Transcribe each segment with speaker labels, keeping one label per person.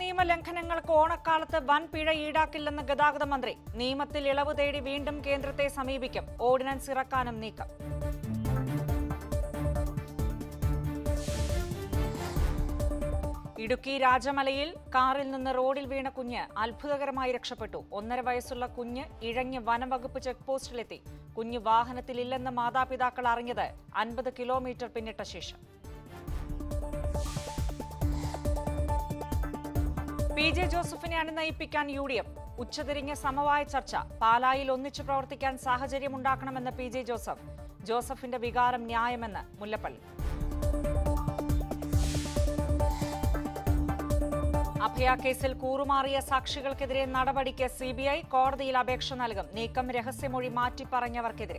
Speaker 1: നിയമ ലംഘനങ്ങൾക്ക് ഓണക്കാലത്ത് വൻ പിഴ ഈടാക്കില്ലെന്ന് ഗതാഗത മന്ത്രി നിയമത്തിൽ ഇളവ് തേടി വീണ്ടും കേന്ദ്രത്തെ സമീപിക്കും ഓർഡിനൻസ് ഇറക്കാനും നീക്കം ഇടുക്കി രാജമലയിൽ കാറിൽ നിന്ന് റോഡിൽ വീണ കുഞ്ഞ് അത്ഭുതകരമായി രക്ഷപ്പെട്ടു ഒന്നര വയസ്സുള്ള കുഞ്ഞ് ഇഴഞ്ഞ് വനംവകുപ്പ് ചെക്ക് പോസ്റ്റിലെത്തി കുഞ്ഞ് വാഹനത്തിലില്ലെന്ന് മാതാപിതാക്കൾ അറിഞ്ഞത് അൻപത് കിലോമീറ്റർ പിന്നിട്ട ശേഷം പി ജെ ജോസഫിനെ അനുനയിപ്പിക്കാൻ യു ഡി എഫ് ഉച്ചതിരിഞ്ഞ സമവായ ചർച്ച പാലായിൽ ഒന്നിച്ചു പ്രവർത്തിക്കാൻ സാഹചര്യമുണ്ടാക്കണമെന്ന് പി ജെ ജോസഫ് ജോസഫിന്റെ വികാരം ന്യായമെന്ന് മുല്ലപ്പള്ളി അഭയ കേസിൽ കൂറുമാറിയ സാക്ഷികൾക്കെതിരെ നടപടിക്ക് സിബിഐ കോടതിയിൽ അപേക്ഷ നൽകും നീക്കം രഹസ്യമൊഴി മാറ്റിപ്പറഞ്ഞവർക്കെതിരെ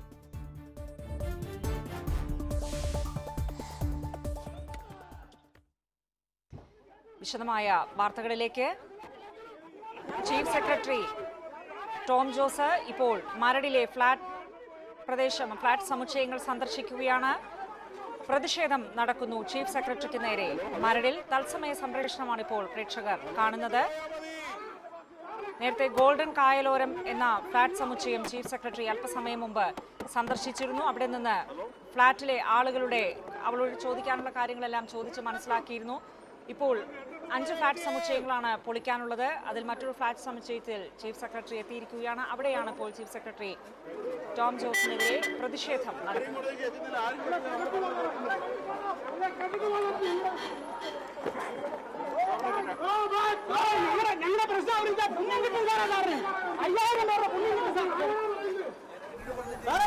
Speaker 1: വിശദമായ വാർത്തകളിലേക്ക് ചീഫ് സെക്രട്ടറി ടോം ജോസ് ഇപ്പോൾ മരടിലെ ഫ്ളാറ്റ് പ്രദേശം ഫ്ളാറ്റ് സമുച്ചയങ്ങൾ സന്ദർശിക്കുകയാണ് പ്രതിഷേധം നടക്കുന്നു ചീഫ് സെക്രട്ടറിക്ക് നേരെ മരടിൽ തത്സമയ സംപ്രേഷണമാണ് ഇപ്പോൾ പ്രേക്ഷകർ കാണുന്നത് നേരത്തെ ഗോൾഡൻ കായലോരം എന്ന ഫ്ളാറ്റ് സമുച്ചയം ചീഫ് സെക്രട്ടറി അല്പസമയം മുമ്പ് സന്ദർശിച്ചിരുന്നു അവിടെ നിന്ന് ഫ്ളാറ്റിലെ ആളുകളുടെ അവളോട് ചോദിക്കാനുള്ള കാര്യങ്ങളെല്ലാം ചോദിച്ച് മനസ്സിലാക്കിയിരുന്നു ഇപ്പോൾ അഞ്ച് ഫ്ളാറ്റ് സമുച്ചയങ്ങളാണ് പൊളിക്കാനുള്ളത് അതിൽ മറ്റൊരു ഫ്ളാറ്റ് സമുച്ചയത്തിൽ ചീഫ് സെക്രട്ടറി എത്തിയിരിക്കുകയാണ് അവിടെയാണ് ഇപ്പോൾ ചീഫ് സെക്രട്ടറി ടോം ജോസിനെതിരെ പ്രതിഷേധം നടത്തുന്നത്
Speaker 2: ഞങ്ങളുടെ പ്രശ്നം അവിടെ പുണ്യം കിട്ടും സാറേ സാറിന് അയ്യായിരം പേരുടെ പുണ്യം കിട്ടും സാറേ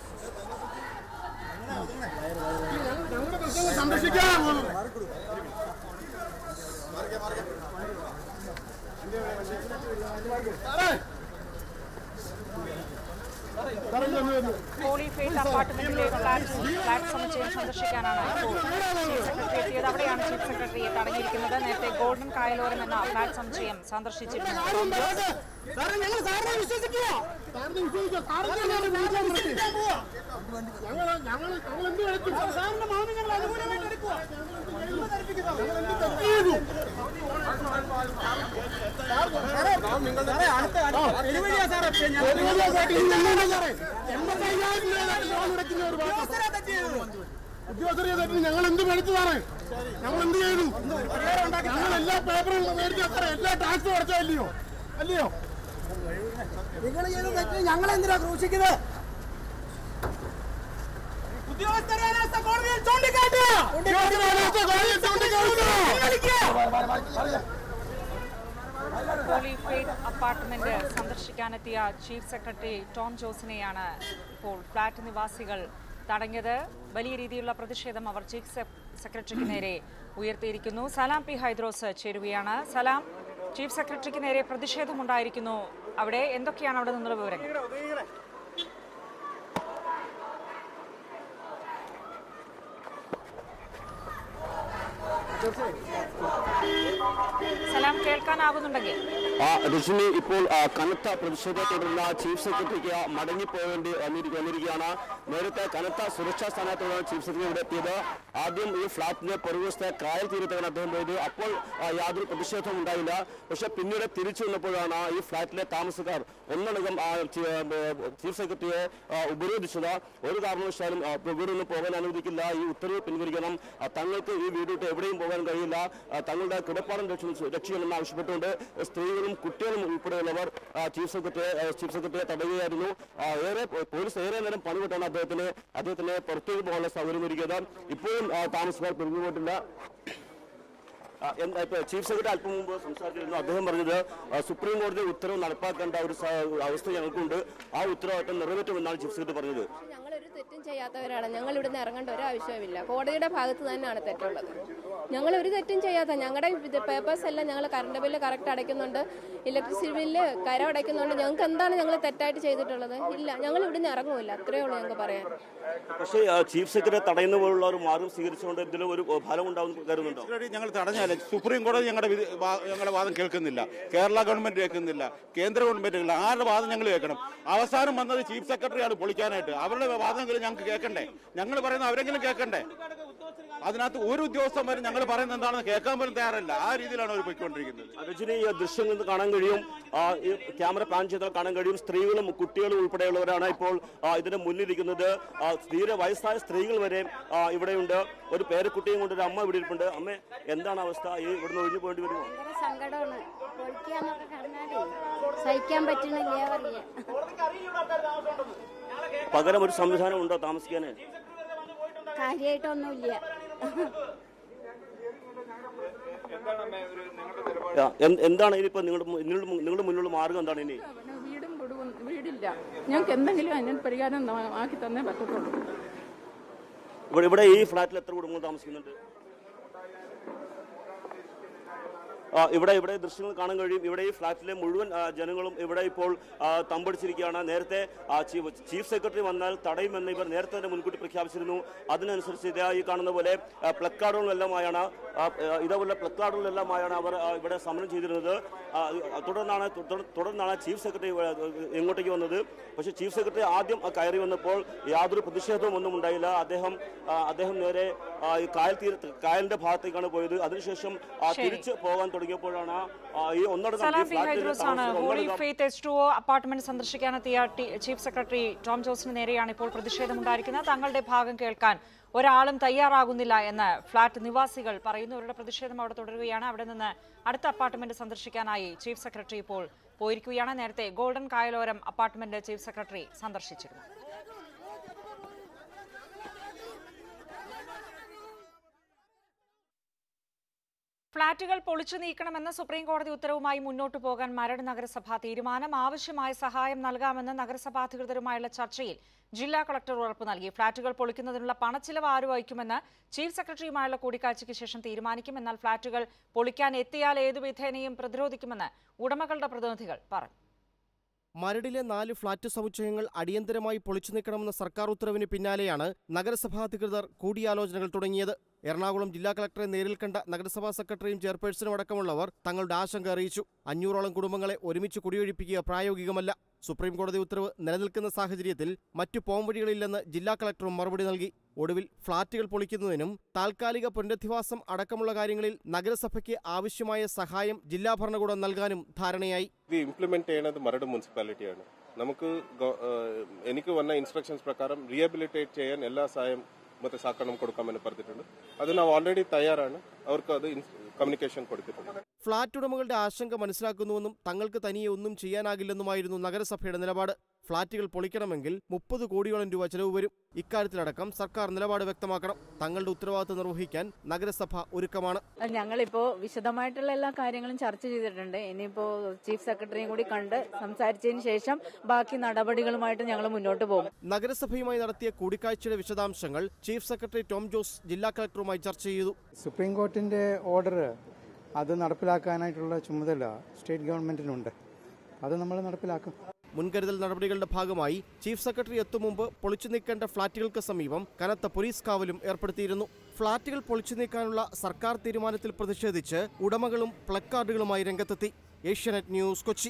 Speaker 2: ഞങ്ങളുടെ പ്രശ്നങ്ങൾ സംരക്ഷിക്കാൻ
Speaker 1: ഹോളി ഫെയ്ത്ത് അപ്പാർട്ട്മെന്റിലെ ഫ്ളാറ്റ് ഫ്ളാറ്റ് സമുച്ചയം സന്ദർശിക്കാനാണ് ഇപ്പോൾ ചീഫ് സെക്രട്ടറി എത്തിയത് അവിടെയാണ് ചീഫ് സെക്രട്ടറി തടഞ്ഞിരിക്കുന്നത് നേരത്തെ ഗോൾഡൻ കായലോരം എന്ന ഫ്ളാറ്റ് സമുച്ചയം സന്ദർശിച്ചിരുന്നു ടോം ജോസ്
Speaker 2: സാറേ ഞങ്ങൾ സാറിനെ വിശ്വസിക്കുക സാറിനെ വിശ്വസിക്കുക സാറിനെ വിശ്വസിക്കാൻ പോവാ ഞങ്ങൾ ഞങ്ങൾ ഞങ്ങൾ എന്ത് കളിക്കും സാറിന്റെ മാനം ഞങ്ങൾ അനുകൂലമായിട്ട് എടുക്കുക ഉദ്യോഗസ്ഥരെ തെറ്റി ഞങ്ങൾ എന്ത് മേടിച്ചു സാറേ ഞങ്ങൾ എന്ത് ചെയ്തു ഞങ്ങൾ എല്ലാ പേപ്പറും മേടിച്ച സാറേ എല്ലാ ടാക്സും അടച്ചോ അല്ലയോ അല്ലയോ നിങ്ങൾ ചെയ്ത തെറ്റ് ഞങ്ങൾ എന്തിനാ ക്രൂശിക്കുന്നത് ഉദ്യോഗസ്ഥരെ അനാസ്ഥ കോടതിയിൽ ചൂണ്ടിക്കാട്ടുക ഉദ്യോഗസ്ഥരെ അനാസ്ഥ കോടതിയിൽ ചൂണ്ടിക്കാട്ടുക
Speaker 1: ഹോളി ഫെയ്ത്ത് അപ്പാർട്ട്മെന്റ് സന്ദർശിക്കാനെത്തിയ ചീഫ് സെക്രട്ടറി ടോം ജോസിനെയാണ് ഇപ്പോൾ ഫ്ളാറ്റ് നിവാസികൾ തടഞ്ഞത് വലിയ രീതിയിലുള്ള പ്രതിഷേധം അവർ ചീഫ് സെ- സെക്രട്ടറിക്ക് നേരെ ഉയർത്തിയിരിക്കുന്നു സലാം പി ഹൈദ്രോസ് ചേരുകയാണ് സലാം ചീഫ് സെക്രട്ടറിക്ക് നേരെ പ്രതിഷേധമുണ്ടായിരിക്കുന്നു അവിടെ എന്തൊക്കെയാണ് അവിടെ നിന്നുള്ള വിവരങ്ങൾ സലാം കേൾക്കാനാകുന്നുണ്ടെങ്കിൽ
Speaker 3: ആ, രജനി ഇപ്പോൾ ആ, കനത്ത പ്രതിഷേധത്തെ തുടർന്ന് ചീഫ് സെക്രട്ടറിക്ക് മടങ്ങിപ്പോകേണ്ടി വന്നിരി- വന്നിരിക്കുകയാണ് നേരത്തെ കനത്ത സുരക്ഷാ സ്ഥാനത്തോടാണ് ചീഫ് സെക്രട്ടറി ഇവിടെ എത്തിയത് ആദ്യം ഈ ഫ്ളാറ്റിന്റെ പുറകുവശത്തെ കായൽ തീരത്താണ് അദ്ദേഹം പോയത് അപ്പോൾ ആ, യാതൊരു പ്രതിഷേധവും ഉണ്ടായില്ല പക്ഷെ പിന്നീട് തിരിച്ചു വന്നപ്പോഴാണ് ഈ ഫ്ളാറ്റിലെ താമസക്കാർ ഒന്നടങ്കം ആ, ചീ- ആ, ചീഫ് സെക്രട്ടറിയെ ആ, ഉപരോധിച്ചത് ഒരു കാരണവശാലും ആ, ഇവിടെ നിന്ന് പോകാൻ അനുവദിക്കില്ല ഈ ഉത്തരവ് പിൻവലിക്കണം ആ, തങ്ങൾക്ക് ഈ വീട് വിട്ട് എവിടെയും പോകാൻ കഴിയില്ല ആ, തങ്ങളുടെ കിടപ്പാടം രക്ഷ- രക്ഷിക്കണമെന്ന് ആവശ്യപ്പെട്ടുകൊണ്ട് സ്ത്രീകളും കുട്ടികളും ഉൾപ്പെടെയുള്ളവർ ആ, ചീഫ് സെക്രട്ടറിയെ ആ, ചീഫ് സെക്രട്ടറിയെ തടയുകയായിരുന്നു ആ, ഏറെ പോലീസ് ഏറെ നേരം പണിവിട്ടാണ് അദ്ദേഹത്തിന് അദ്ദേഹത്തിന് പുറത്തേക്ക് പോകാനുള്ള സൗകര്യം ഒരുക്കിയത് ഇപ്പോഴും ആ, താമസക്കാർ പിരിഞ്ഞുപോയിട്ടില്ല ആ, എന്താ ഇപ്പൊ ചീഫ് സെക്രട്ടറി അല്പം മുമ്പ് സംസാരിച്ചിരുന്നു അദ്ദേഹം പറഞ്ഞത് ആ, സുപ്രീം കോടതി ഉത്തരവ് നടപ്പാക്കേണ്ട ഒരു സ- അവസ്ഥ ഞങ്ങൾക്കുണ്ട് ആ ഉത്തരവാദിത്തം നിറവേറ്റുമെന്നാണ് ചീഫ് സെക്രട്ടറി പറഞ്ഞത്
Speaker 4: ഞങ്ങളൊരു തെറ്റും ചെയ്യാത്തവരാണ് ഞങ്ങൾ ഇവിടുന്ന് ഇറങ്ങേണ്ട ഒരു ആവശ്യവുമില്ല കോടതിയുടെ ഭാഗത്ത് തന്നെയാണ് തെറ്റുള്ളത് ഞങ്ങൾ ഒരു തെറ്റും ചെയ്യാത്ത ഞങ്ങളുടെ പേപ്പേഴ്സ് എല്ലാം ഞങ്ങൾ കറണ്ട് ബില്ല് കറക്റ്റ് അടയ്ക്കുന്നുണ്ട് ഇലക്ട്രിസിറ്റി ബില്ല് കരം അടയ്ക്കുന്നുണ്ട് ഞങ്ങൾക്ക് എന്താണ് ഞങ്ങൾ തെറ്റായിട്ട് ചെയ്തിട്ടുള്ളത് ഇല്ല ഞങ്ങൾ ഇവിടുന്ന് ഇറങ്ങുമില്ല അത്രയേ ഉള്ളൂ ഞങ്ങൾക്ക് പറയാൻ
Speaker 3: പക്ഷേ ആ, ചീഫ് സെക്രട്ടറി തടയുന്ന പോലുള്ള ഒരു മാർഗം സ്വീകരിച്ചുകൊണ്ട് ഇതിന് ഒരു ഫലം ഉണ്ടാവും കരുതുന്നുണ്ടോ
Speaker 5: ഓൾറെഡി ഞങ്ങൾ തടഞ്ഞാലേ സുപ്രീം കോടതി ഞങ്ങളുടെ വിധി- വാ- ഞങ്ങളുടെ വാദം കേൾക്കുന്നില്ല കേരള ഗവൺമെന്റ് കേൾക്കുന്നില്ല കേന്ദ്ര ഗവൺമെന്റ് കേൾക്കില്ല ആരുടെ വാദം ഞങ്ങൾ കേൾക്കണം അവസാനം വന്നത് ചീഫ് സെക്രട്ടറിയാണ് പൊളിക്കാനായിട്ട് അവരുടെ വാദമെങ്കിലും ഞങ്ങൾക്ക് കേൾക്കണ്ടേ ഞങ്ങൾ പറയുന്നത് അവരെങ്കിലും കേൾക്കണ്ടേ അതിനകത്ത് ഒരു ഉദ്യോഗസ്ഥന്മാരും ഞങ്ങൾ പറയുന്നത് എന്താണെന്ന് കേൾക്കാൻ പോലും തയ്യാറല്ല ആ രീതിയിലാണ് അവർ പോയിക്കൊണ്ടിരിക്കുന്നത്
Speaker 3: രജനി ഈ ദൃശ്യങ്ങളിൽ നിന്ന് കാണാൻ കഴിയും ആ, ഈ ക്യാമറ പാൻ ചെയ്താൽ കാണാൻ കഴിയും സ്ത്രീകളും കുട്ടികളും ഉൾപ്പെടെയുള്ളവരാണ് ഇപ്പോൾ ആ, ഇതിന് മുന്നിലിരിക്കുന്നത് ആ, തീരെ വയസ്സായ സ്ത്രീകൾ വരെ ആ, ഇവിടെയുണ്ട് ഒരു പേരക്കുട്ടിയും കൊണ്ട് ഒരു അമ്മ ഇവിടെ ഇരിപ്പുണ്ട് അമ്മ എന്താണ് അവസ്ഥ ഈ ഇവിടുന്ന് ഒഴിഞ്ഞു പോകേണ്ടി വരുമോ
Speaker 6: ഭയങ്കര സങ്കടമാണ് പൊളിക്കാന്നൊക്കെ പറഞ്ഞാലേ സഹിക്കാൻ പറ്റണില്ല പറയാ
Speaker 3: പകരം ഒരു സംവിധാനം ഉണ്ടോ താമസിക്കാൻ
Speaker 6: കാര്യമായിട്ടൊന്നുമില്ല
Speaker 3: എന്താണ് ഇനിയിപ്പോ നിങ്ങളുടെ മു- നിങ്ങളുടെ മു- നിങ്ങളുടെ മുന്നിലുള്ള മാർഗം എന്താണ് ഇനി
Speaker 7: പിന്നെ വീടും കൊടുവും വീടില്ല ഞങ്ങൾക്ക് എന്തെങ്കിലും അതിന് പരിഹാരം ന- ആക്കി തന്നേ പറ്റത്തുള്ളൂ
Speaker 3: ഇവിടെ ഇവിടെ ഈ ഫ്ലാറ്റിൽ എത്ര കുടുംബങ്ങൾ താമസിക്കുന്നുണ്ട് ആ, ഇവിടെ ഇവിടെ ദൃശ്യങ്ങൾ കാണാൻ കഴിയും ഇവിടെ ഈ ഫ്ലാറ്റിലെ മുഴുവൻ ആ, ജനങ്ങളും ഇവിടെ ഇപ്പോൾ ആ, തമ്പടിച്ചിരിക്കുകയാണ് നേരത്തെ ആ, ചീഫ് ചീഫ് സെക്രട്ടറി വന്നാൽ തടയുമെന്ന് ഇവർ നേരത്തെ തന്നെ മുൻകൂട്ടി പ്രഖ്യാപിച്ചിരുന്നു അതിനനുസരിച്ച് ഇതാ ഈ കാണുന്ന പോലെ ആ, പ്ലക്കാർഡുകളെല്ലാമായാണ് ആ, ആ, ഇതേപോലെ പ്ലക്കാർഡുകളെല്ലാമായാണ് അവർ ആ, ഇവിടെ സമരം ചെയ്തിരുന്നത് ആ, തുടർന്നാണ് തുടർ- തുടർന്നാണ് ചീഫ് സെക്രട്ടറി ഇവിടെ ഇങ്ങോട്ടേക്ക് വന്നത് പക്ഷേ ചീഫ് സെക്രട്ടറി ആദ്യം ആ കയറി വന്നപ്പോൾ യാതൊരു പ്രതിഷേധവും ഒന്നും ഉണ്ടായില്ല അദ്ദേഹം ആ, അദ്ദേഹം നേരെ ആ, ഈ കായൽ തീരത്ത് കായലിന്റെ ഭാഗത്തേക്കാണ് പോയത് അതിനുശേഷം ആ,
Speaker 1: ശരി.
Speaker 3: തിരിച്ച് പോകാൻ തുടങ്ങിയപ്പോഴാണ് ആ, ഈ ഒന്നടങ്കം
Speaker 1: സലാം
Speaker 3: ഈ
Speaker 1: പി
Speaker 3: ഫ്ലാറ്റിൽ
Speaker 1: ഹൈദ്രോസ് ആണ്
Speaker 3: താമസിക്കുന്ന
Speaker 1: ഹോളി
Speaker 3: ഒന്നടങ്കം
Speaker 1: Faith H two O apartment സന്ദർശിക്കാനെത്തിയ ടി- ചീഫ് സെക്രട്ടറി ടോം ജോസിന് നേരെയാണ് ഇപ്പോൾ പ്രതിഷേധമുണ്ടായിരിക്കുന്നത് തങ്ങളുടെ ഭാഗം കേൾക്കാൻ ഒരാളും തയ്യാറാകുന്നില്ല എന്ന് ഫ്ളാറ്റ് നിവാസികൾ പറയുന്നു അവരുടെ പ്രതിഷേധം അവിടെ തുടരുകയാണ് അവിടെ നിന്ന് അടുത്ത അപ്പാർട്ട്മെന്റ് സന്ദർശിക്കാനായി ചീഫ് സെക്രട്ടറി ഇപ്പോൾ പോയിരിക്കുകയാണ് നേരത്തെ Golden Kayaloram apartment chief secretary സന്ദർശിച്ചിരുന്നു ഫ്ളാറ്റുകൾ പൊളിച്ചു നീക്കണമെന്ന സുപ്രീം കോടതി ഉത്തരവുമായി മുന്നോട്ടു പോകാൻ മരട് നഗരസഭ തീരുമാനം ആവശ്യമായ സഹായം നൽകാമെന്ന് നഗരസഭാ അധികൃതരുമായുള്ള ചർച്ചയിൽ ജില്ലാ കളക്ടർ ഉറപ്പ് നൽകി ഫ്ളാറ്റുകൾ പൊളിക്കുന്നതിനുള്ള പണച്ചിലവ് ആര് വഹിക്കുമെന്ന് ചീഫ് സെക്രട്ടറിയുമായുള്ള കൂടിക്കാഴ്ചയ്ക്ക് ശേഷം തീരുമാനിക്കും എന്നാൽ ഫ്ളാറ്റുകൾ പൊളിക്കാൻ എത്തിയാൽ ഏതു വിധേനയും പ്രതിരോധിക്കുമെന്ന് ഉടമകളുടെ പ്രതിനിധികൾ പറഞ്ഞു
Speaker 8: മരടിലെ നാല് ഫ്ളാറ്റ് സമുച്ചയങ്ങൾ അടിയന്തരമായി പൊളിച്ചു നീക്കണമെന്ന സർക്കാർ ഉത്തരവിന് പിന്നാലെയാണ് നഗരസഭാ അധികൃതർ കൂടിയാലോചനകൾ തുടങ്ങിയത് എറണാകുളം ജില്ലാ കളക്ടറെ നേരിൽ കണ്ട നഗരസഭാ സെക്രട്ടറിയും ചെയർപേഴ്സണും അടക്കമുള്ളവർ തങ്ങളുടെ ആശങ്ക അറിയിച്ചു അഞ്ഞൂറോളം കുടുംബങ്ങളെ ഒരുമിച്ച് കുടിയൊഴിപ്പിക്കുക പ്രായോഗികമല്ല സുപ്രീം കോടതി ഉത്തരവ് നിലനിൽക്കുന്ന സാഹചര്യത്തിൽ മറ്റു പോംവഴികളില്ലെന്ന് ജില്ലാ കളക്ടറും മറുപടി നൽകി ഒടുവിൽ ഫ്ളാറ്റുകൾ പൊളിക്കുന്നതിനും താൽക്കാലിക പുനരധിവാസം അടക്കമുള്ള കാര്യങ്ങളിൽ നഗരസഭയ്ക്ക് ആവശ്യമായ സഹായം ജില്ലാ ഭരണകൂടം നൽകാനും ധാരണയായി
Speaker 9: ഇത് ഇംപ്ലിമെന്റ് ചെയ്യുന്നത് മരട് മുനിസിപ്പാലിറ്റിയാണ് നമുക്ക് ഗവ- ഏഹ് എനിക്ക് വന്ന ഇൻസ്ട്രക്ഷൻസ് പ്രകാരം റീഹബിലിറ്റേറ്റ് ചെയ്യാൻ എല്ലാ സഹായം ಮತ್ತೆ ಸಾಕಣೆ കൊടുക്കാമെന്ന് പറഞ്ഞിട്ടുണ്ട് അത് നാം ഓൾറെഡി തയ്യാറാണ് അവർക്ക് അത് കമ്മ്യൂണിക്കേഷൻ കൊടുത്തിട്ടുണ്ട്
Speaker 8: ഫ്ളാറ്റ് ഉടമകളുടെ ആശങ്ക മനസ്സിലാക്കുന്നുവെന്നും തങ്ങൾക്ക് തനിയെ ഒന്നും ചെയ്യാനാകില്ലെന്നുമായിരുന്നു നഗരസഭയുടെ നിലപാട് ഫ്ളാറ്റുകൾ പൊളിക്കണമെങ്കിൽ മുപ്പത് കോടിയോളം രൂപ ചെലവ് വരും ഇക്കാര്യത്തിലടക്കം സർക്കാർ നിലപാട് വ്യക്തമാക്കണം തങ്ങളുടെ ഉത്തരവാദിത്തം നിർവഹിക്കാൻ നഗരസഭ ഒരുക്കമാണ്
Speaker 7: ഞങ്ങളിപ്പോ വിശദമായിട്ടുള്ള എല്ലാ കാര്യങ്ങളും ചർച്ച ചെയ്തിട്ടുണ്ട് ഇനിയിപ്പോ ചീഫ് സെക്രട്ടറിയും കൂടി കണ്ട് സംസാരിച്ചതിന് ശേഷം ബാക്കി നടപടികളുമായിട്ട് ഞങ്ങൾ മുന്നോട്ട് പോകും
Speaker 8: നഗരസഭയുമായി നടത്തിയ കൂടിക്കാഴ്ചയുടെ വിശദാംശങ്ങൾ ചീഫ് സെക്രട്ടറി ടോം ജോസ് ജില്ലാ കളക്ടറുമായി ചർച്ച ചെയ്തു
Speaker 10: സുപ്രീം കോർട്ടിൻ്റെ ഓർഡർ അത് നടപ്പിലാക്കാനായിട്ടുള്ള ചുമതല സ്റ്റേറ്റ് ഗവൺമെൻറ്റിനുണ്ട് അത് നമ്മൾ നടപ്പിലാക്കും
Speaker 8: മുൻകരുതൽ നടപടികളുടെ ഭാഗമായി ചീഫ് സെക്രട്ടറി എത്തും മുമ്പ് പൊളിച്ചു നീക്കേണ്ട ഫ്ളാറ്റുകൾക്ക് സമീപം കനത്ത പോലീസ് കാവലും ഏർപ്പെടുത്തിയിരുന്നു ഫ്ളാറ്റുകൾ പൊളിച്ചു നീക്കാനുള്ള സർക്കാർ തീരുമാനത്തിൽ പ്രതിഷേധിച്ച് ഉടമകളും പ്ലക്കാർഡുകളുമായി രംഗത്തെത്തി ഏഷ്യാനെറ്റ് ന്യൂസ് കൊച്ചി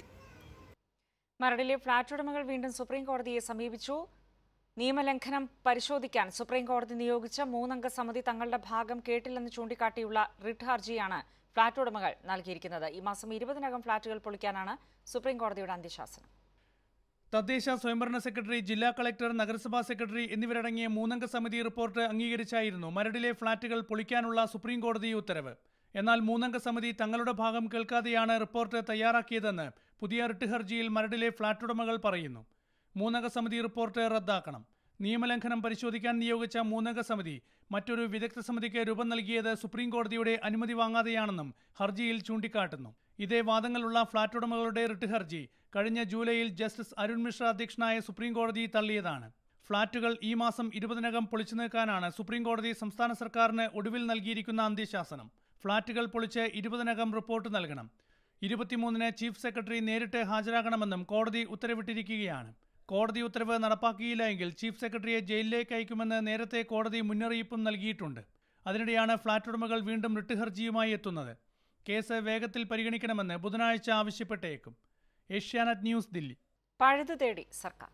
Speaker 1: മരടിലെ ഫ്ളാറ്റ് ഉടമകൾ വീണ്ടും സുപ്രീം കോടതിയെ സമീപിച്ചു നിയമലംഘനം പരിശോധിക്കാൻ സുപ്രീം കോടതി നിയോഗിച്ച മൂന്നംഗ സമിതി തങ്ങളുടെ ഭാഗം കേട്ടില്ലെന്ന് ചൂണ്ടിക്കാട്ടിയുള്ള റിട്ട് ഹർജിയാണ് ഫ്ളാറ്റ് ഉടമകൾ നൽകിയിരിക്കുന്നത് ഈ മാസം ഇരുപതിനകം ഫ്ളാറ്റുകൾ പൊളിക്കാനാണ് സുപ്രീം കോടതിയുടെ അന്ത്യശാസനം
Speaker 11: തദ്ദേശ സ്വയംഭരണ സെക്രട്ടറി ജില്ലാ കളക്ടർ നഗരസഭാ സെക്രട്ടറി എന്നിവരടങ്ങിയ മൂന്നംഗ സമിതി റിപ്പോർട്ട് അംഗീകരിച്ചായിരുന്നു മരടിലെ ഫ്ളാറ്റുകൾ പൊളിക്കാനുള്ള സുപ്രീം കോടതി ഉത്തരവ് എന്നാൽ മൂന്നംഗ സമിതി തങ്ങളുടെ ഭാഗം കേൾക്കാതെയാണ് റിപ്പോർട്ട് തയ്യാറാക്കിയതെന്ന് പുതിയ റിട്ട് ഹർജിയിൽ മരടിലെ ഫ്ളാറ്റ് ഉടമകൾ പറയുന്നു മൂന്നംഗ സമിതി റിപ്പോർട്ട് റദ്ദാക്കണം നിയമലംഘനം പരിശോധിക്കാൻ നിയോഗിച്ച മൂന്നംഗ സമിതി മറ്റൊരു വിദഗ്ധ സമിതിക്ക് രൂപം നൽകിയത് സുപ്രീം കോടതിയുടെ അനുമതി വാങ്ങാതെയാണെന്നും ഹർജിയിൽ ചൂണ്ടിക്കാട്ടുന്നു ഇതേ വാദങ്ങളുള്ള ഫ്ളാറ്റ് ഉടമകളുടെ റിട്ട് ഹർജി കഴിഞ്ഞ ജൂലൈയിൽ ജസ്റ്റിസ് അരുൺ മിശ്ര അധ്യക്ഷനായ സുപ്രീം കോടതി തള്ളിയതാണ് ഫ്ളാറ്റുകൾ ഈ മാസം ഇരുപതിനകം പൊളിച്ചു നീക്കാനാണ് സുപ്രീം കോടതി സംസ്ഥാന സർക്കാരിന് ഒടുവിൽ നൽകിയിരിക്കുന്ന അന്ത്യശാസനം ഫ്ളാറ്റുകൾ പൊളിച്ച് ഇരുപതിനകം റിപ്പോർട്ട് നൽകണം ഇരുപത്തിമൂന്നിന് ചീഫ് സെക്രട്ടറി നേരിട്ട് ഹാജരാകണമെന്നും കോടതി ഉത്തരവിട്ടിരിക്കുകയാണ് കോടതി ഉത്തരവ് നടപ്പാക്കിയില്ല എങ്കിൽ ചീഫ് സെക്രട്ടറിയെ ജയിലിലേക്ക് അയക്കുമെന്ന് നേരത്തെ കോടതി മുന്നറിയിപ്പും നൽകിയിട്ടുണ്ട് അതിനിടെയാണ് ഫ്ളാറ്റ് ഉടമകൾ വീണ്ടും റിട്ട് ഹർജിയുമായി എത്തുന്നത് കേസ് വേഗത്തിൽ പരിഗണിക്കണമെന്ന് ബുധനാഴ്ച ആവശ്യപ്പെട്ടേക്കും ഏഷ്യാനെറ്റ് ന്യൂസ് ദില്ലി
Speaker 1: പഴുതു തേടി സർക്കാർ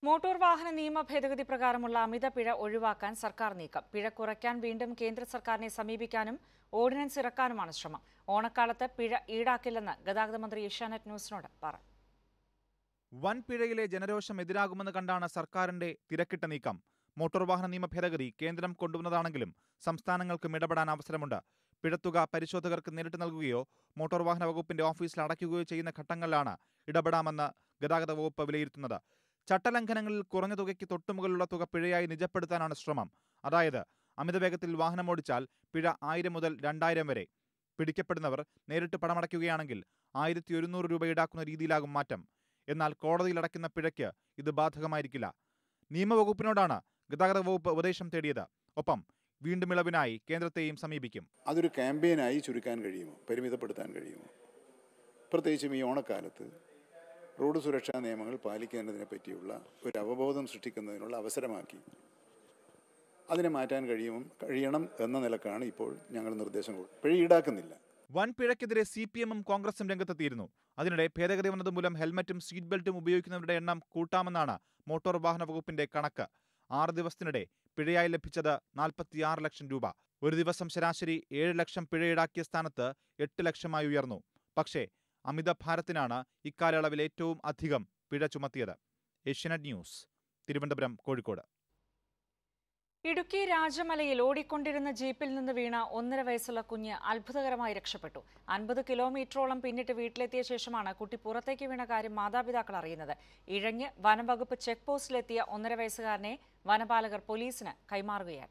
Speaker 1: മോട്ടോർ വാഹന നിയമ ഭേദഗതി പ്രകാരമുള്ള അമിത പിഴ ഒഴിവാക്കാൻ സർക്കാർ നീക്കം പിഴ കുറയ്ക്കാൻ വീണ്ടും കേന്ദ്ര സർക്കാരിനെ സമീപിക്കാനും ഓർഡിനൻസ് ഇറക്കാനുമാണ് ശ്രമം ഓണക്കാലത്ത് പിഴ ഈടാക്കില്ലെന്ന് ഗതാഗത മന്ത്രി ഏഷ്യാനെറ്റ് ന്യൂസിനോട് പറഞ്ഞു
Speaker 12: വൻ പിഴയിലെ ജനരോഷം എതിരാകുമെന്ന് കണ്ടാണ് സർക്കാരിന്റെ തിരക്കിട്ട നീക്കം മോട്ടോർ വാഹന നിയമ ഭേദഗതി കേന്ദ്രം കൊണ്ടുവന്നതാണെങ്കിലും സംസ്ഥാനങ്ങൾക്കും ഇടപെടാൻ അവസരമുണ്ട് പിഴത്തുക പരിശോധകർക്ക് നേരിട്ട് നൽകുകയോ മോട്ടോർ വാഹന വകുപ്പിന്റെ ഓഫീസിൽ അടയ്ക്കുകയോ ചെയ്യുന്ന ഘട്ടങ്ങളിലാണ് ഇടപെടാമെന്ന് ഗതാഗത വകുപ്പ് വിലയിരുത്തുന്നത് ചട്ടലംഘനങ്ങളിൽ കുറഞ്ഞ തുകയ്ക്ക് തൊട്ടുമുകളിലുള്ള തുക പിഴയായി നിജപ്പെടുത്താനാണ് ശ്രമം അതായത് അമിതവേഗത്തിൽ വാഹനമോടിച്ചാൽ പിഴ ആയിരം മുതൽ രണ്ടായിരം വരെ പിടിക്കപ്പെടുന്നവർ നേരിട്ട് പണമടയ്ക്കുകയാണെങ്കിൽ ആയിരത്തി ഒരുന്നൂറ് രൂപ ഈടാക്കുന്ന രീതിയിലാകും മാറ്റം എന്നാൽ കോടതിയിൽ അടയ്ക്കുന്ന പിഴയ്ക്ക് ഇത് ബാധകമായിരിക്കില്ല നിയമവകുപ്പിനോടാണ് ഗതാഗത വകുപ്പ് ഉപദേശം തേടിയത് ഒപ്പം വീണ്ടും ഇളവിനായി കേന്ദ്രത്തെയും സമീപിക്കും
Speaker 13: അതൊരു ക്യാമ്പയിനായി ചുരുക്കാൻ കഴിയുമോ പരിമിതപ്പെടുത്താൻ കഴിയുമോ പ്രത്യേകിച്ചും ഈ ഓണക്കാലത്ത് റോഡ് സുരക്ഷാ നിയമങ്ങൾ പാലിക്കേണ്ടതിനെ പറ്റിയുള്ള ഒരു അവബോധം സൃഷ്ടിക്കുന്നതിനുള്ള അവസരമാക്കി അതിനെ മാറ്റാൻ കഴിയും കഴിയണം എന്ന നിലക്കാണ് ഇപ്പോൾ ഞങ്ങൾ നിർദ്ദേശം കൊടുക്കുന്നത് പിഴ ഈടാക്കുന്നില്ല
Speaker 12: വൻ പിഴയ്ക്കെതിരെ സി പി എമ്മും കോൺഗ്രസും രംഗത്തെത്തിയിരുന്നു അതിനിടെ ഭേദഗതി വന്നതുമൂലം ഹെൽമറ്റും സീറ്റ് ബെൽറ്റും ഉപയോഗിക്കുന്നവരുടെ എണ്ണം കൂട്ടാമെന്നാണ് മോട്ടോർ വാഹന വകുപ്പിന്റെ കണക്ക് ആറ് ദിവസത്തിനിടെ പിഴയായി ലഭിച്ചത് നാൽപ്പത്തിയാറ് ലക്ഷം രൂപ ഒരു ദിവസം ശരാശരി ഏഴ് ലക്ഷം പിഴ ഈടാക്കിയ സ്ഥാനത്ത് എട്ട് ലക്ഷമായി ഉയർന്നു പക്ഷേ അമിത ഭാരത്തിനാണ് ഇക്കാലയളവിൽ ഏറ്റവും അധികം പിഴ ചുമത്തിയത് ഏഷ്യനെറ്റ് ന്യൂസ് തിരുവനന്തപുരം കോഴിക്കോട്
Speaker 1: ഇടുക്കി രാജമലയിൽ ഓടിക്കൊണ്ടിരുന്ന ജീപ്പിൽ നിന്ന് വീണ ഒന്നര വയസ്സുള്ള കുഞ്ഞ് അത്ഭുതകരമായി രക്ഷപ്പെട്ടു അൻപത് കിലോമീറ്ററോളം പിന്നിട്ട് വീട്ടിലെത്തിയ ശേഷമാണ് കുട്ടി പുറത്തേക്ക് വീണ കാര്യം മാതാപിതാക്കൾ അറിയുന്നത് ഇഴഞ്ഞ് വനംവകുപ്പ് ചെക്ക് പോസ്റ്റിലെത്തിയ ഒന്നര വയസ്സുകാരനെ വനപാലകർ പോലീസിന് കൈമാറുകയായിരുന്നു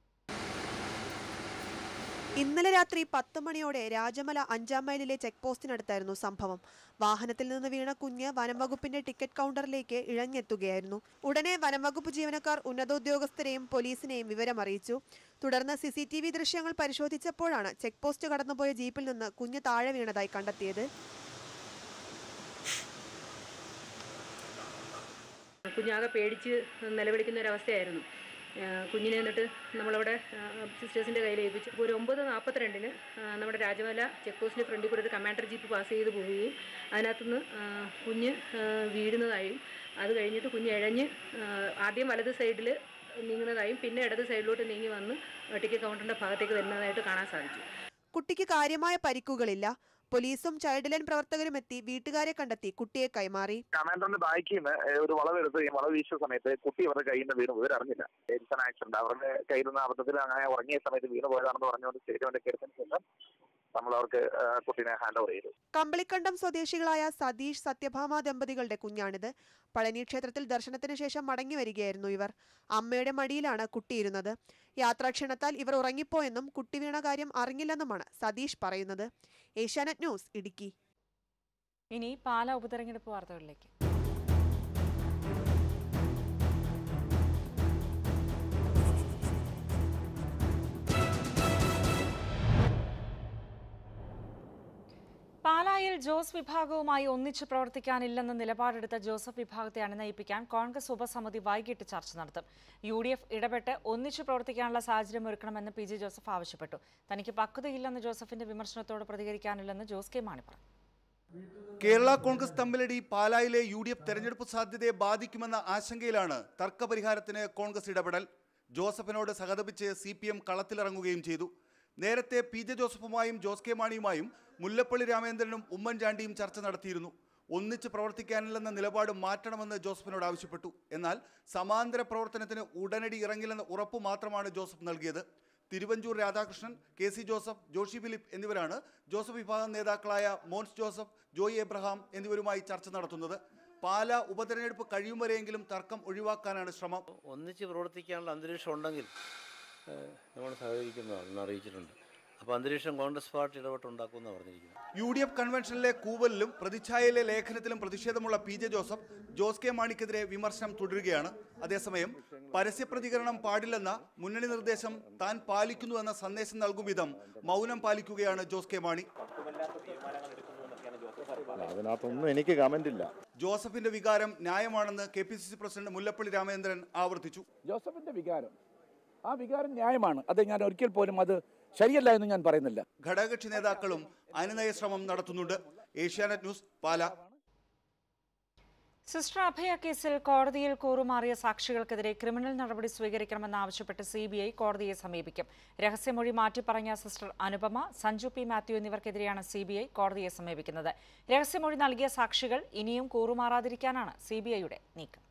Speaker 14: ഇന്നലെ രാത്രി പത്ത് മണിയോടെ രാജമല അഞ്ചാം മൈലിലെ ചെക്ക് പോസ്റ്റിനടുത്തായിരുന്നു സംഭവം വാഹനത്തിൽ നിന്ന് വീണ കുഞ്ഞ് വനംവകുപ്പിന്റെ ടിക്കറ്റ് കൗണ്ടറിലേക്ക് ഇഴഞ്ഞെത്തുകയായിരുന്നു ഉടനെ വനംവകുപ്പ് ജീവനക്കാർ ഉന്നതോദ്യോഗസ്ഥരെയും പോലീസിനെയും വിവരം അറിയിച്ചു തുടർന്ന് സി സി ടി വി ദൃശ്യങ്ങൾ പരിശോധിച്ചപ്പോഴാണ് ചെക്ക് പോസ്റ്റ് കടന്നുപോയ ജീപ്പിൽ നിന്ന് കുഞ്ഞ് താഴെ വീണതായി കണ്ടെത്തിയത്
Speaker 15: കുഞ്ഞാകെ പേടിച്ച് നിലവിളിക്കുന്ന ഒരവസ്ഥയായിരുന്നു ആ, കുഞ്ഞിനെ എന്നിട്ട് നമ്മളവിടെ സിസ്റ്റേഴ്സിൻ്റെ കയ്യിൽ ഏൽപ്പിച്ചു ഒരു ഒമ്പത് നാൽപ്പത്തിരണ്ടിന് നമ്മുടെ രാജമല ചെക്ക് പോസ്റ്റിൻ്റെ ഫ്രണ്ടിൽ കൂടെ ഒരു കമാൻഡർ ജീപ്പ് പാസ് ചെയ്ത് പോവുകയും അതിനകത്തുനിന്ന് ആ, കുഞ്ഞ് ആ, വീഴുന്നതായും അത് കഴിഞ്ഞിട്ട് കുഞ്ഞ് ഇഴഞ്ഞ് ആ, ആദ്യം വലത് സൈഡിൽ നീങ്ങുന്നതായും പിന്നെ ഇടത് സൈഡിലോട്ട് നീങ്ങി വന്ന് ടിക്കറ്റ് കൗണ്ടറിൻ്റെ ഭാഗത്തേക്ക് വരുന്നതായിട്ട് കാണാൻ സാധിച്ചു
Speaker 14: കുട്ടിക്ക് കാര്യമായ പരിക്കുകളില്ല പോലീസും ചൈൽഡ് ലൈൻ പ്രവർത്തകരും എത്തി വീട്ടുകാരെ കണ്ടെത്തി കുട്ടിയെ കൈമാറി
Speaker 16: കമാൻഡറിന്റെ ബാക്കിൽ നിന്ന് ഒരു വളവെടുത്ത് ഈ വളവ് വീശിയ സമയത്ത് കുട്ടി അവരുടെ കയ്യിൽ നിന്ന് വീണ് ഇവരറിഞ്ഞില്ല ഇറ്റ്സ് ആൻ ആക്സിഡന്റ് അവരുടെ കയ്യിൽ നിന്ന് അബദ്ധത്തിൽ അങ്ങനെ ഉറങ്ങിയ സമയത്ത് വീണ് പോയതാണെന്ന് പറഞ്ഞുകൊണ്ട് സ്റ്റേറ്റ്മെന്റ് കേട്ടതിന് ശേഷം നമ്മൾ അവർക്ക് ആ, കുട്ടീനെ ഹാൻഡ് ഓവർ ചെയ്തു
Speaker 14: കമ്പളിക്കണ്ടം സ്വദേശികളായ സതീഷ് സത്യഭാമ ദമ്പതികളുടെ കുഞ്ഞാണിത് പളനി ക്ഷേത്രത്തിൽ ദർശനത്തിന് ശേഷം മടങ്ങി വരികയായിരുന്നു ഇവർ അമ്മയുടെ മടിയിലാണ് കുട്ടിയിരുന്നത് യാത്രാക്ഷീണത്താൽ ഇവർ ഉറങ്ങിപ്പോയെന്നും കുട്ടി വീണ കാര്യം അറിഞ്ഞില്ലെന്നുമാണ് സതീഷ് പറയുന്നത് ഏഷ്യാനെറ്റ് ന്യൂസ് ഇടുക്കി
Speaker 1: ഇനി പാലാ ഉപതെരഞ്ഞെടുപ്പ് വാർത്തകളിലേക്ക് പാലായിൽ ജോസ് വിഭാഗവുമായി ഒന്നിച്ചു പ്രവർത്തിക്കാനില്ലെന്ന നിലപാടെടുത്ത ജോസഫ് വിഭാഗത്തെ അണിനയിപ്പിക്കാൻ കോൺഗ്രസ് ഉപസമിതി വൈകിട്ട് ചർച്ച നടത്തും യു ഡി എഫ് ഇടപെട്ട് ഒന്നിച്ചു പ്രവർത്തിക്കാനുള്ള സാഹചര്യം ഒരുക്കണമെന്ന് പി ജെ ജോസഫ് ആവശ്യപ്പെട്ടു തനിക്ക് പക്വതയില്ലെന്ന ജോസഫിന്റെ വിമർശനത്തോട് പ്രതികരിക്കാനില്ലെന്ന് ജോസ് കെ മാണി പറഞ്ഞു
Speaker 17: കേരള കോൺഗ്രസ് തമ്മിലടി പാലായിലെ യു ഡി എഫ് തെരഞ്ഞെടുപ്പ് സാധ്യതയെ ബാധിക്കുമെന്ന ആശങ്കയിലാണ് തർക്കപരിഹാരത്തിന് കോൺഗ്രസ് ഇടപെടൽ ജോസഫിനോട് സഹതപിച്ച് സി പി എം കളത്തിലിറങ്ങുകയും ചെയ്തു നേരത്തെ പി ജെ ജോസഫുമായും ജോസ് കെ മാണിയുമായും മുല്ലപ്പള്ളി രാമേന്ദ്രനും ഉമ്മൻചാണ്ടിയും ചർച്ച നടത്തിയിരുന്നു ഒന്നിച്ച് പ്രവർത്തിക്കാനില്ലെന്ന നിലപാട് മാറ്റണമെന്ന് ജോസഫിനോട് ആവശ്യപ്പെട്ടു എന്നാൽ സമാന്തര പ്രവർത്തനത്തിന് ഉടനടി ഇറങ്ങില്ലെന്ന ഉറപ്പ് മാത്രമാണ് ജോസഫ് നൽകിയത് തിരുവഞ്ചൂർ രാധാകൃഷ്ണൻ കെ സി ജോസഫ് ജോഷി ഫിലിപ്പ് എന്നിവരാണ് ജോസഫ് വിഭാഗം നേതാക്കളായ മോൻസ് ജോസഫ് ജോയി എബ്രഹാം എന്നിവരുമായി ചർച്ച നടത്തുന്നത് പാല ഉപതെരഞ്ഞെടുപ്പ് കഴിയും വരെയെങ്കിലും തർക്കം ഒഴിവാക്കാനാണ് ശ്രമം
Speaker 18: ഒന്നിച്ച് പ്രവർത്തിക്കാനുള്ള അന്തരീക്ഷം ഉണ്ടെങ്കിൽ ഏഹ്, നമ്മൾ സഹകരിക്കുന്നതാണ് അറിയിച്ചിട്ടുണ്ട് അപ്പോൾ അന്തരീക്ഷം കോൺഗ്രസ് പാർട്ടി ഇടപെട്ടുണ്ടാക്കുമെന്നാണ് പറഞ്ഞിരിക്കുന്നത്
Speaker 17: യു ഡി എഫ് കൺവെൻഷനിലെ കൂവലിലും പ്രതിച്ഛായയിലെ ലേഖനത്തിലും പ്രതിഷേധമുള്ള P J Joseph Jose K മാണിക്കെതിരെ വിമർശനം തുടരുകയാണ് അതേസമയം പരസ്യ പ്രതികരണം പാടില്ലെന്ന മുന്നണി നിർദ്ദേശം താൻ പാലിക്കുന്നു എന്ന സന്ദേശം നൽകും വിധം മൗനം പാലിക്കുകയാണ് ജോസ് കെ മാണി
Speaker 19: അതിനകത്തൊന്നും എനിക്ക് കമന്റ് ഇല്ല
Speaker 17: ജോസഫിന്റെ വികാരം ന്യായമാണെന്ന് K P C C president Mullappally Ramachandran ആവർത്തിച്ചു
Speaker 20: ജോസഫിന്റെ വികാരം ആ വികാരം ന്യായമാണ് അത് ഞാൻ ഒരിക്കൽ പോലും അത് ശരിയല്ല എന്ന് ഞാൻ പറയുന്നില്ല
Speaker 17: ഘടകകക്ഷി നേതാക്കളും അനുനയ ശ്രമം നടത്തുന്നുണ്ട് ഏഷ്യാനെറ്റ് ന്യൂസ് പാല
Speaker 1: സിസ്റ്റർ അഭയ കേസിൽ കോടതിയിൽ കൂറുമാറിയ സാക്ഷികൾക്കെതിരെ ക്രിമിനൽ നടപടി സ്വീകരിക്കണമെന്നാവശ്യപ്പെട്ട് സി ബി ഐ കോടതിയെ സമീപിക്കും രഹസ്യമൊഴി മാറ്റിപ്പറഞ്ഞ സിസ്റ്റർ അനുപമ സഞ്ജു പി മാത്യു എന്നിവർക്കെതിരെയാണ് സി ബി ഐ കോടതിയെ സമീപിക്കുന്നത് രഹസ്യമൊഴി നൽകിയ സാക്ഷികൾ ഇനിയും കൂറുമാറാതിരിക്കാനാണ് സി ബി ഐയുടെ നീക്കം